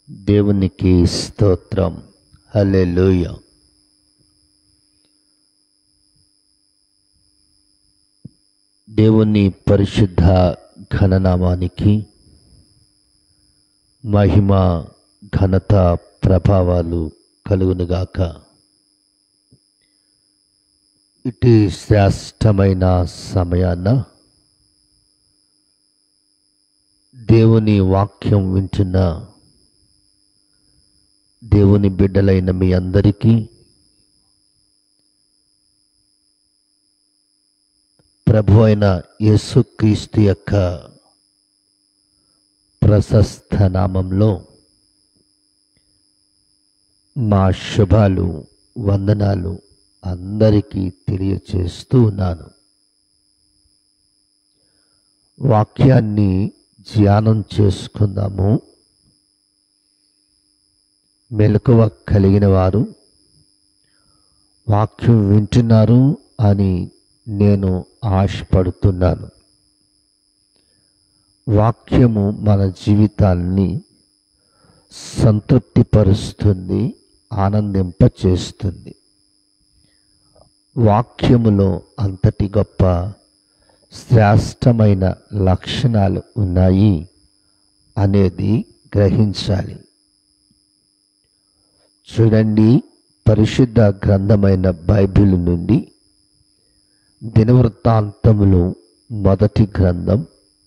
దేవునికి స్తోత్రం హల్లెలూయ దేవుని పరిశుద్ధ ఘననామానికి మహిమ ఘనత ప్రభావాలు కలుగునుగాక ఇటు శ్రేష్టమైన సమయాన దేవుని వాక్యం వింటున్న దేవుని బిడ్డలైన మీ అందరికీ ప్రభు అయిన యేసుక్రీస్తు యొక్క ప్రశస్త నామంలో మా శుభాలు వందనాలు అందరికీ తెలియచేస్తూ ఉన్నాను వాక్యాన్ని ధ్యానం చేసుకుందాము మెలకువ కలిగిన వారు వాక్యం వింటున్నారు అని నేను ఆశపడుతున్నాను వాక్యము మన జీవితాల్ని సంతృప్తిపరుస్తుంది ఆనందింపచేస్తుంది వాక్యములో అంతటి గొప్ప శ్రేష్టమైన లక్షణాలు ఉన్నాయి అనేది గ్రహించాలి చూడండి పరిశుద్ధ గ్రంథమైన బైబిల్ నుండి దినవృత్తాంతములు మొదటి గ్రంథం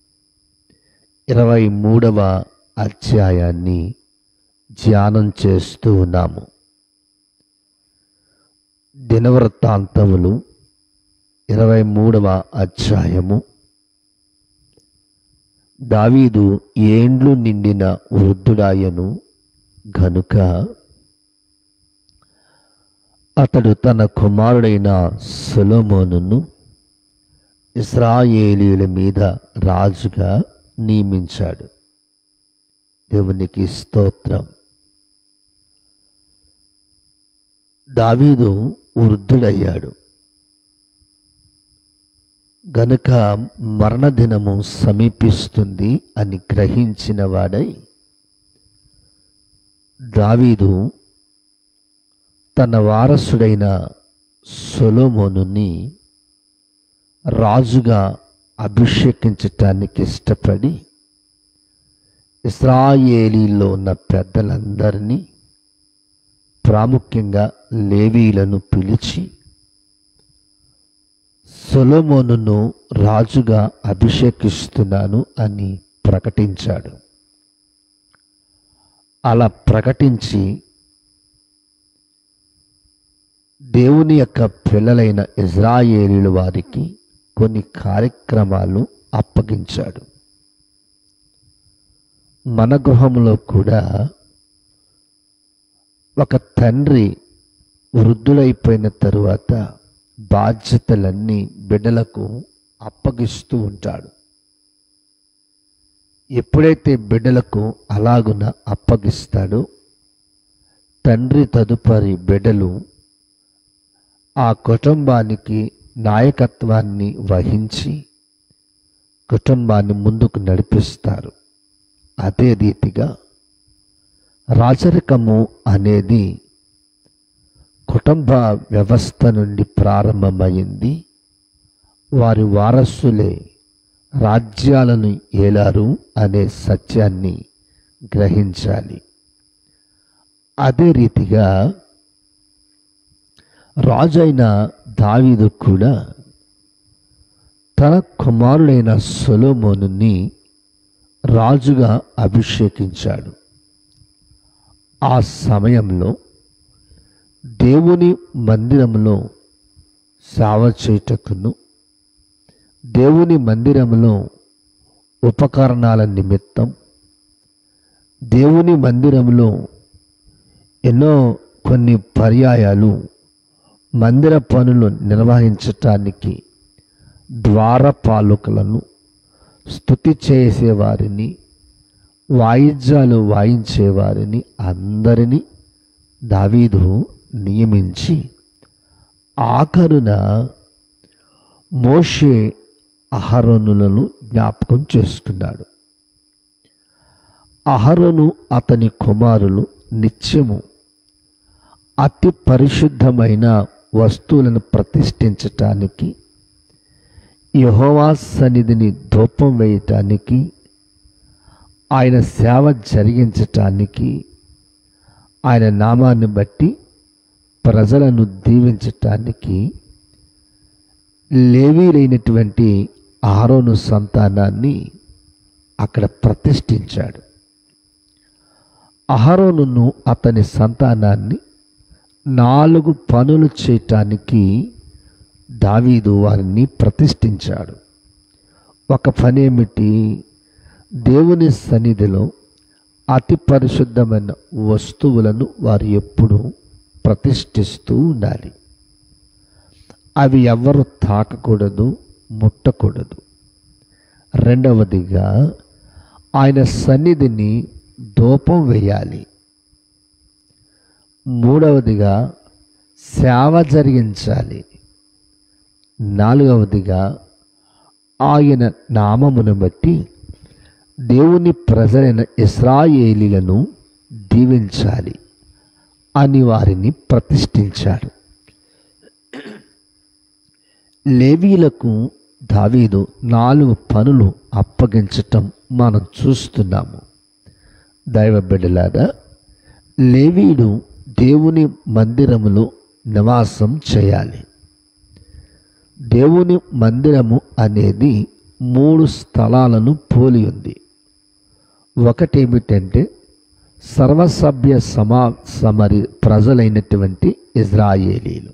ఇరవై మూడవ అధ్యాయాన్ని ధ్యానం చేస్తూ ఉన్నాము దినవృత్తాంతములు ఇరవై మూడవ అధ్యాయము దావీదు ఏండ్లు నిండిన వృద్ధుడాయను గనుక అతడు తన కుమారుడైన సొలొమోనును ఇస్రాయేలీల మీద రాజుగా నియమించాడు దేవునికి స్తోత్రం దావీదు వృద్ధుడయ్యాడు గనుక మరణదినము సమీపిస్తుంది అని గ్రహించిన వాడై దావీదు తన వారసుడైన సొలోమోనుని రాజుగా అభిషేకించటానికి ఇష్టపడి ఇస్రాయేలీలో ఉన్న పెద్దలందరినీ ప్రాముఖ్యంగా లేవీలను పిలిచి సొలోమోనును రాజుగా అభిషేకిస్తున్నాను అని ప్రకటించాడు అలా ప్రకటించి దేవుని యొక్క పిల్లలైన ఇజ్రాయేలీల వారికి కొన్ని కార్యక్రమాలు అప్పగించాడు మన గృహంలో కూడా ఒక తండ్రి వృద్ధులైపోయిన తరువాత బాధ్యతలన్నీ బిడ్డలకు అప్పగిస్తూ ఉంటాడు ఎప్పుడైతే బిడ్డలకు అలాగున అప్పగిస్తాడో తండ్రి తదుపరి బిడ్డలు ఆ కుటుంబానికి నాయకత్వాన్ని వహించి కుటుంబాన్ని ముందుకు నడిపిస్తారు అదే రీతిగా రాజరికము అనేది కుటుంబ వ్యవస్థ నుండి ప్రారంభమైంది వారి వారసులే రాజ్యాలను ఏలారు అనే సత్యాన్ని గ్రహించాలి అదే రీతిగా రాజైన దావీదు కూడా తన కుమారుడైన సొలోమోనుని రాజుగా అభిషేకించాడు ఆ సమయంలో దేవుని మందిరంలో సేవ చేయుటకును దేవుని మందిరంలో ఉపకరణాల నిమిత్తం దేవుని మందిరంలో ఎన్నో కొన్ని పర్యాయాలు మందిర పనులు నిర్వహించటానికి ద్వారపాలకులను స్థుతి చేసేవారిని వాయిద్యాలు వాయించేవారిని అందరినీ దావీదు నియమించి ఆఖరున మోషే అహరోనులను జ్ఞాపకం చేసుకున్నాడు అహరోను అతని కుమారులు నిత్యము అతి పరిశుద్ధమైన వస్తువులను ప్రతిష్ఠించటానికి యహోవా సన్నిధిని ధూపం వేయటానికి ఆయన సేవ జరిగించటానికి ఆయన నామాన్ని బట్టి ప్రజలను దీవించటానికి లేవీలైనటువంటి ఆరోను సంతానాన్ని అక్కడ ప్రతిష్ఠించాడు అహరోనును అతని సంతానాన్ని నాలుగు పనులు చేయటానికి దావీదు వారిని ప్రతిష్ఠించాడు ఒక పని ఏమిటి దేవుని సన్నిధిలో అతి పరిశుద్ధమైన వస్తువులను వారు ఎప్పుడూ ప్రతిష్ఠిస్తూ ఉండాలి అవి ఎవరు తాకకూడదు ముట్టకూడదు రెండవదిగా ఆయన సన్నిధిని ధూపం వేయాలి మూడవదిగా సేవ జరిగించాలి నాలుగవదిగా ఆయన నామమును బట్టి దేవుని ప్రజలైన ఇస్రాయేలీలను దీవించాలి అని వారిని ప్రతిష్ఠించాడు లేవీలకు దావీదు నాలుగు పనులు అప్పగించటం మనం చూస్తున్నాము దైవ బిడ్డలారా లేవీడు దేవుని మందిరములో నివాసం చేయాలి దేవుని మందిరము అనేది మూడు స్థలాలను పోలి ఉంది ఒకటేమిటంటే సర్వసభ్య సమా సమరి ప్రజలైనటువంటి ఇజ్రాయేలీలు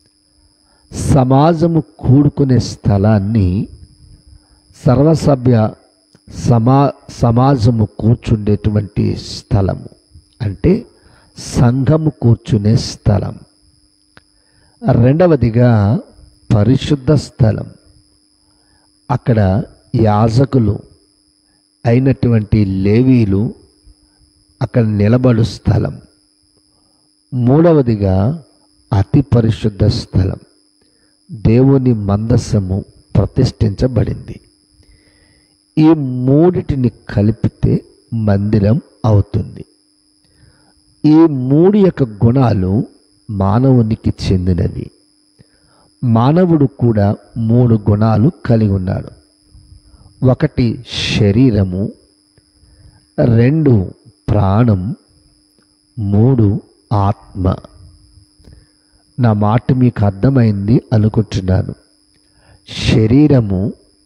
సమాజము కూడుకునే స్థలాన్ని సర్వసభ్య సమా సమాజము కూర్చుండేటువంటి స్థలము అంటే సంఘము కూర్చునే స్థలం రెండవదిగా పరిశుద్ధ స్థలం అక్కడ యాజకులు అయినటువంటి లేవీలు అక్కడ నిలబడు స్థలం మూడవదిగా అతి పరిశుద్ధ స్థలం దేవుని మందస్సము ప్రతిష్ఠించబడింది ఈ మూడిటిని కలిపితే మందిరం అవుతుంది ఈ మూడు యొక్క గుణాలు మానవునికి చెందినవి మానవుడు కూడా మూడు గుణాలు కలిగి ఉన్నాడు ఒకటి శరీరము రెండు ప్రాణం మూడు ఆత్మ నా మాట మీకు అర్థమైంది అనుకుంటున్నాను శరీరము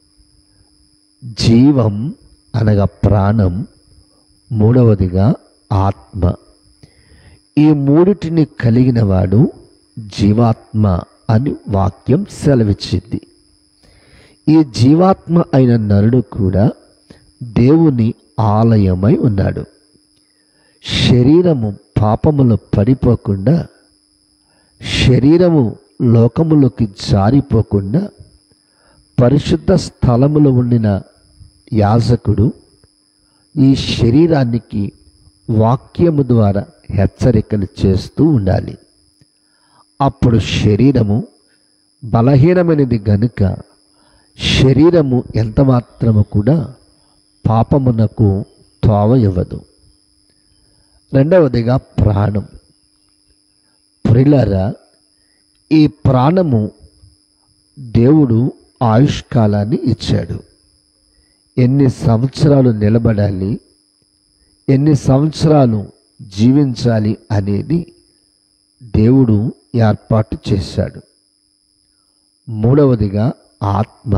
జీవం అనగా ప్రాణం మూడవదిగా ఆత్మ ఈ మూడిటిని కలిగిన వాడు జీవాత్మ అని వాక్యం సెలవిచ్చింది ఈ జీవాత్మ అయిన నరుడు కూడా దేవుని ఆలయమై ఉన్నాడు శరీరము పాపములో పడిపోకుండా శరీరము లోకములోకి జారిపోకుండా పరిశుద్ధ స్థలములో ఉండిన యాజకుడు ఈ శరీరానికి వాక్యము ద్వారా హెచ్చరికలు చేస్తూ ఉండాలి అప్పుడు శరీరము బలహీనమైనది గనుక శరీరము ఎంత మాత్రము కూడా పాపమునకు త్రోవ ఇవ్వదు రెండవదిగా ప్రాణం ప్రిలరా ఈ ప్రాణము దేవుడు ఆయుష్కాలాన్ని ఇచ్చాడు ఎన్ని సంవత్సరాలు నిలబడాలి ఎన్ని సంవత్సరాలు జీవించాలి అనేది దేవుడు ఏర్పాటు చేశాడు మూడవదిగా ఆత్మ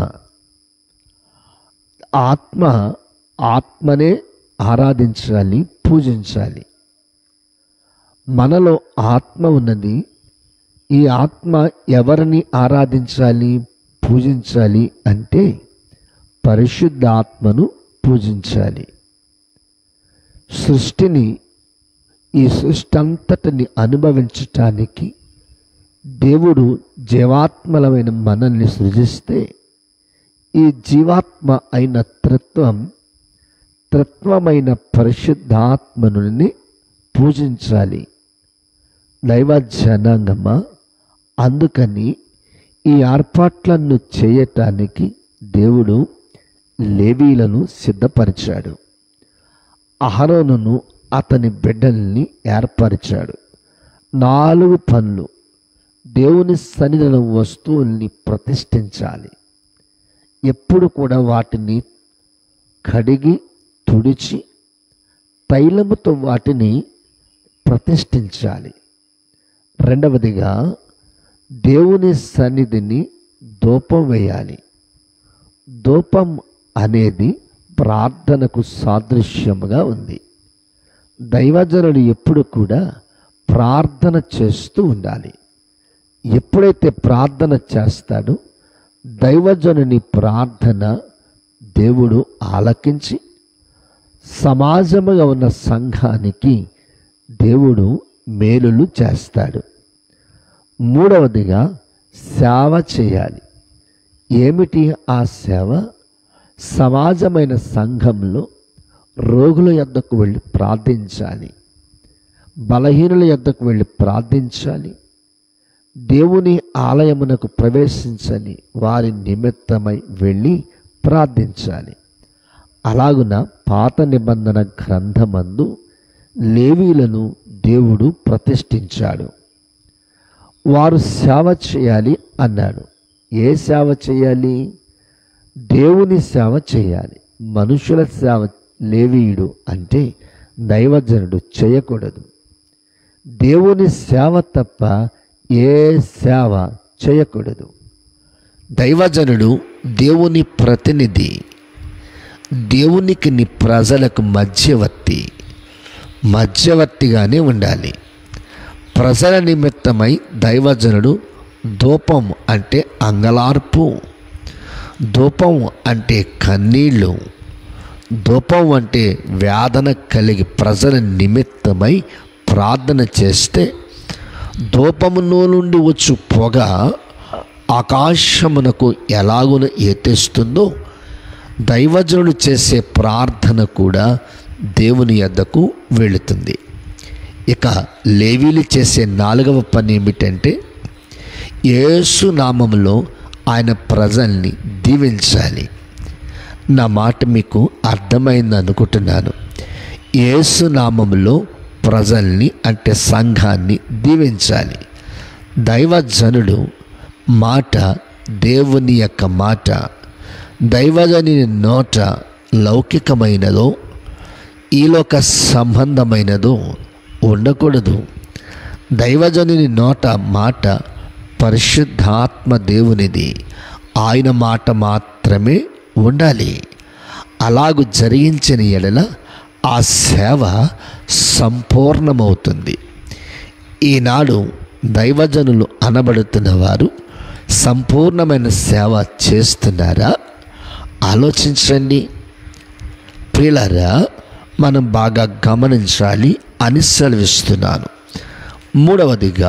ఆత్మ ఆత్మనే ఆరాధించాలి పూజించాలి మనలో ఆత్మ ఉన్నది ఈ ఆత్మ ఎవరిని ఆరాధించాలి పూజించాలి అంటే పరిశుద్ధ ఆత్మను పూజించాలి సృష్టిని ఈ సృష్టి అంతటిని అనుభవించటానికి దేవుడు జీవాత్మలమైన మనల్ని సృజిస్తే ఈ జీవాత్మ అయిన త్రిత్వం త్రిత్వమైన పరిశుద్ధాత్మనుని పూజించాలి దైవ జనాంగమా అందుకని ఈ ఏర్పాట్లను చేయటానికి దేవుడు లేవీలను సిద్ధపరిచాడు అహరోనును అతని బిడ్డల్ని ఏర్పరిచాడు నాలుగు పనులు దేవుని సన్నిధిలో వస్తువుల్ని ప్రతిష్ఠించాలి ఎప్పుడు కూడా వాటిని కడిగి తుడిచి తైలముతో వాటిని ప్రతిష్ఠించాలి రెండవదిగా దేవుని సన్నిధిని ధూపం వేయాలి ధూపం అనేది ప్రార్థనకు సాదృశ్యముగా ఉంది దైవజనుడు ఎప్పుడు కూడా ప్రార్థన చేస్తూ ఉండాలి ఎప్పుడైతే ప్రార్థన చేస్తాడో దైవజనుని ప్రార్థన దేవుడు ఆలకించి సమాజముగా ఉన్న సంఘానికి దేవుడు మేలులు చేస్తాడు మూడవదిగా సేవ చేయాలి ఏమిటి ఆ సేవ సమాజమైన సంఘంలో రోగుల యొద్దకు వెళ్ళి ప్రార్థించాలి బలహీనుల యొద్దకు వెళ్ళి ప్రార్థించాలి దేవుని ఆలయమునకు ప్రవేశించని వారి నిమిత్తమై వెళ్ళి ప్రార్థించాలి అలాగున పాత నిబంధన గ్రంథమందు లేవీలను దేవుడు ప్రతిష్ఠించాడు వారు సేవ చేయాలి అన్నాడు ఏ సేవ చేయాలి దేవుని సేవ చేయాలి మనుషుల సేవ లేవీయుడు అంటే దైవజనుడు చేయకూడదు దేవుని సేవ తప్ప ఏ సేవ చేయకూడదు దైవజనుడు దేవుని ప్రతినిధి దేవునికి నీ ప్రజలకు మధ్యవర్తి మధ్యవర్తిగానే ఉండాలి ప్రజల నిమిత్తమై దైవజనుడు ధూపం అంటే అంగలార్పు ధూపం అంటే కన్నీళ్ళు ధూపం అంటే వేదన కలిగి ప్రజల నిమిత్తమై ప్రార్థన చేస్తే ధూపములో నుండి వచ్చు పొగ ఆకాశమునకు ఎలాగున ఎత్తేస్తుందో దైవజనుడు చేసే ప్రార్థన కూడా దేవుని యొద్దకు వెళుతుంది ఇక లేవీలు చేసే నాలుగవ పని ఏమిటంటే యేసు నామములో ఆయన ప్రజల్ని దీవించాలి నా మాట మీకు అర్థమైంది అనుకుంటున్నాను యేసు నామములో ప్రజల్ని అంటే సంఘాన్ని దీవించాలి దైవజనుడు మాట దేవుని యొక్క మాట దైవజని నోట లౌకికమైనదో ఈలోక సంబంధమైనదో ఉండకూడదు దైవజనుని నోట మాట పరిశుద్ధాత్మ దేవునిది ఆయన మాట మాత్రమే ఉండాలి అలాగు జరిగించిన ఎడల ఆ సేవ సంపూర్ణమవుతుంది ఈనాడు దైవజనులు అనబడుతున్న వారు సంపూర్ణమైన సేవ చేస్తున్నారా ఆలోచించండి ప్రియులారా మనం బాగా గమనించాలి అని సెలవిస్తున్నాను మూడవదిగా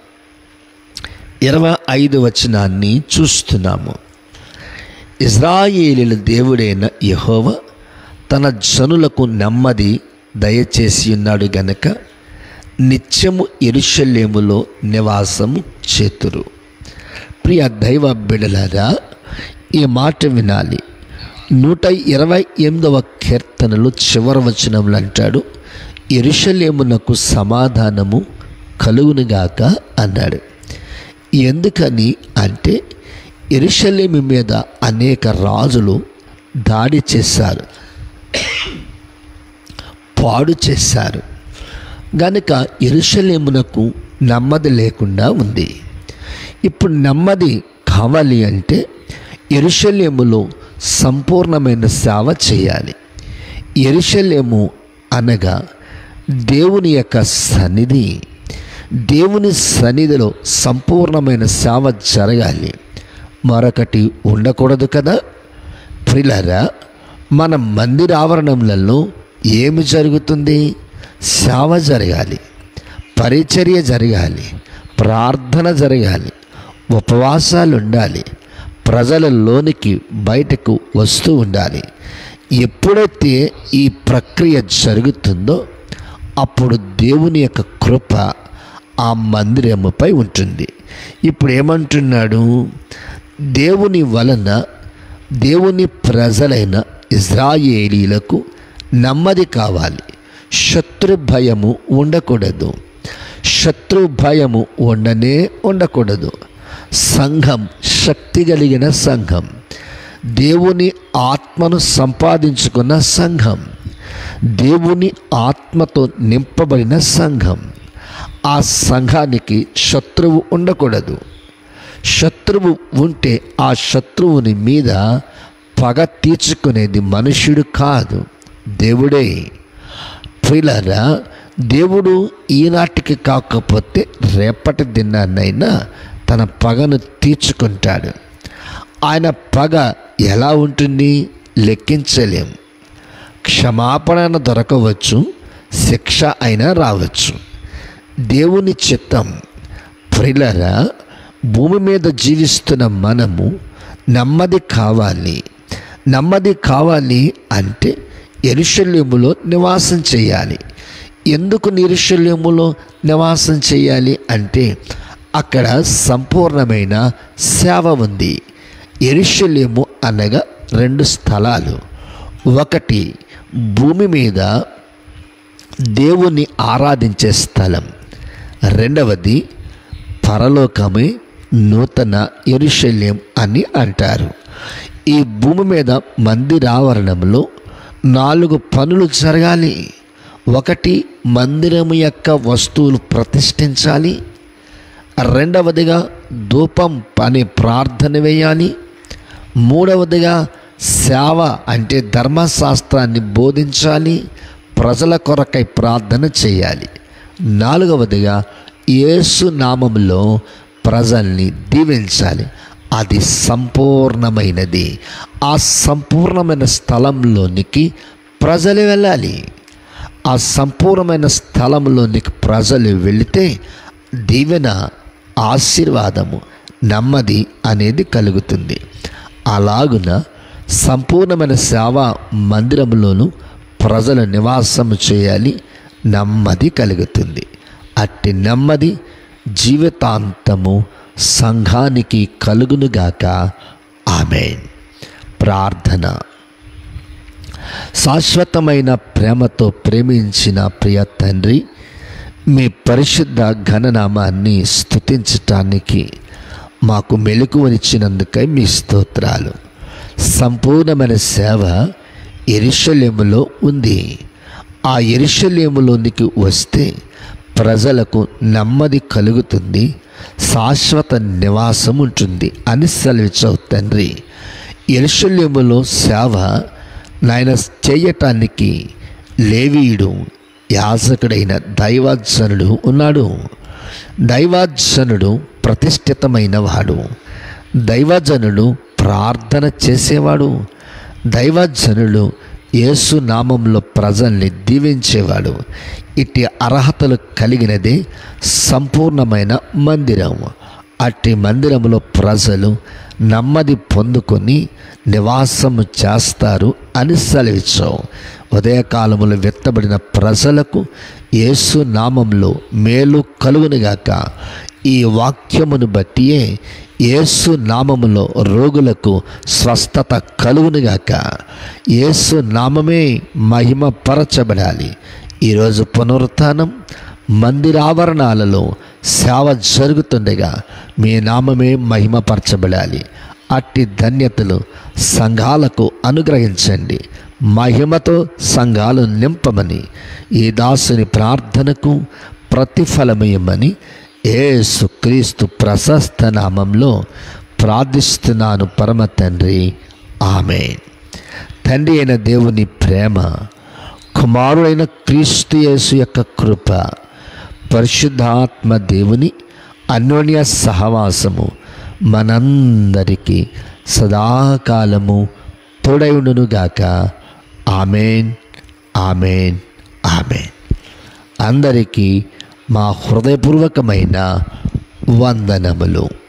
ఇరవై ఐదు వచనాన్ని చూస్తున్నాము ఇజ్రాయేలీల దేవుడైన యహోవ తన జనులకు నెమ్మది దయచేసి ఉన్నాడు గనక నిత్యము ఎరుషలేములో నివాసము చేతురు ప్రియ దైవ బిడలారా ఈ మాట వినాలి నూట ఇరవై ఎనిమిదవ కీర్తనలు చివరి వచనంలో అంటాడు ఎరుషలేమునకు సమాధానము కలుగునుగాక అన్నాడు ఎందుకని అంటే ఎరుషలేమి మీద అనేక రాజులు దాడి చేశారు పాడు చేశారు గనుక ఎరుషలేమునకు నెమ్మది లేకుండా ఉంది ఇప్పుడు నెమ్మది కావాలి అంటే ఎరుషలేములో సంపూర్ణమైన సేవ చేయాలి ఎరుషలేము అనగా దేవుని యొక్క సన్నిధి దేవుని సన్నిధిలో సంపూర్ణమైన సేవ జరగాలి మరొకటి ఉండకూడదు కదా ప్రిలరా మన మందిర ఆవరణములలో ఏమి జరుగుతుంది సేవ జరగాలి పరిచర్య జరగాలి ప్రార్థన జరగాలి ఉపవాసాలు ఉండాలి ప్రజలలోనికి బయటకు వస్తూ ఉండాలి ఎప్పుడైతే ఈ ప్రక్రియ జరుగుతుందో అప్పుడు దేవుని యొక్క కృప ఆ మందిరముపై ఉంటుంది ఇప్పుడు ఏమంటున్నాడు దేవుని వలన దేవుని ప్రజలైన ఇజ్రాయేలీలకు నెమ్మది కావాలి శత్రు భయము ఉండకూడదు శత్రు భయము ఉండనే ఉండకూడదు సంఘం శక్తి కలిగిన సంఘం దేవుని ఆత్మను సంపాదించుకున్న సంఘం దేవుని ఆత్మతో నింపబడిన సంఘం ఆ సంఘానికి శత్రువు ఉండకూడదు శత్రువు ఉంటే ఆ శత్రువుని మీద పగ తీర్చుకునేది మనుష్యుడు కాదు దేవుడే ప్రిలరా దేవుడు ఈనాటికి కాకపోతే రేపటి దినాన్నైనా తన పగను తీర్చుకుంటాడు ఆయన పగ ఎలా ఉంటుంది లెక్కించలేం క్షమాపణ దొరకవచ్చు శిక్ష అయినా రావచ్చు దేవుని చిత్తం ప్రిలరా భూమి మీద జీవిస్తున్న మనము నెమ్మది కావాలి నెమ్మది కావాలి అంటే ఎరుషల్యములో నివాసం చేయాలి ఎందుకు నిరుషల్యములో నివాసం చేయాలి అంటే అక్కడ సంపూర్ణమైన సేవ ఉంది ఎరుషల్యము అనగా రెండు స్థలాలు ఒకటి భూమి మీద దేవుని ఆరాధించే స్థలం రెండవది పరలోకమే నూతన ఎరుశల్యం అని అంటారు ఈ భూమి మీద మందిరావరణంలో నాలుగు పనులు జరగాలి ఒకటి మందిరము యొక్క వస్తువులు ప్రతిష్ఠించాలి రెండవదిగా ధూపం పని ప్రార్థన వేయాలి మూడవదిగా సేవ అంటే ధర్మశాస్త్రాన్ని బోధించాలి ప్రజల కొరకై ప్రార్థన చేయాలి నాలుగవదిగా యేసు నామంలో ప్రజల్ని దీవించాలి అది సంపూర్ణమైనది ఆ సంపూర్ణమైన స్థలంలోనికి ప్రజలు వెళ్ళాలి ఆ సంపూర్ణమైన స్థలంలోనికి ప్రజలు వెళితే దీవెన ఆశీర్వాదము నెమ్మది అనేది కలుగుతుంది అలాగున సంపూర్ణమైన సేవ మందిరంలోనూ ప్రజలు నివాసము చేయాలి నెమ్మది కలుగుతుంది అట్టి నెమ్మది జీవితాంతము సంఘానికి కలుగునుగాక ఆమె ప్రార్థన శాశ్వతమైన ప్రేమతో ప్రేమించిన ప్రియ తండ్రి మీ పరిశుద్ధ ఘననామాన్ని స్థుతించటానికి మాకు మెలకువనిచ్చినందుకై మీ స్తోత్రాలు సంపూర్ణమైన సేవ ఎరుషలేములో ఉంది ఆ ఎరుషలేములోనికి వస్తే ప్రజలకు నెమ్మది కలుగుతుంది శాశ్వత నివాసం ఉంటుంది అని సెలవిచ్చావు తండ్రి ఎరుషలేములో సేవ నాయన చేయటానికి లేవీయుడు యాజకుడైన దైవాజనుడు ఉన్నాడు దైవాజనుడు ప్రతిష్ఠితమైన వాడు దైవజనుడు ప్రార్థన చేసేవాడు దైవజనుడు యేసు నామంలో ప్రజల్ని దీవించేవాడు ఇట్టి అర్హతలు కలిగినదే సంపూర్ణమైన మందిరం అట్టి మందిరంలో ప్రజలు నెమ్మది పొందుకొని నివాసము చేస్తారు అని సెలవిచ్చావు ఉదయకాలములో విత్తబడిన ప్రజలకు యేసు నామంలో మేలు కలుగునుగాక ఈ వాక్యమును బట్టియే యేసు నామములో రోగులకు స్వస్థత కలుగునుగాక యేసు నామమే మహిమ పరచబడాలి ఈరోజు పునరుత్థానం మందిరావరణాలలో సేవ జరుగుతుండగా మీ నామమే మహిమపరచబడాలి అట్టి ధన్యతలు సంఘాలకు అనుగ్రహించండి మహిమతో సంఘాలు నింపమని ఈ దాసుని ప్రార్థనకు ప్రతిఫలమయమని ఏసు క్రీస్తు ప్రశస్త నామంలో ప్రార్థిస్తున్నాను పరమ తండ్రి ఆమె తండ్రి అయిన దేవుని ప్రేమ కుమారుడైన క్రీస్తు యేసు యొక్క కృప పరిశుద్ధాత్మ దేవుని అన్యోన్య సహవాసము మనందరికీ సదాకాలము తోడైండునుగాక ఆమెన్ ఆమెన్ ఆమెన్ అందరికీ మా హృదయపూర్వకమైన వందనములు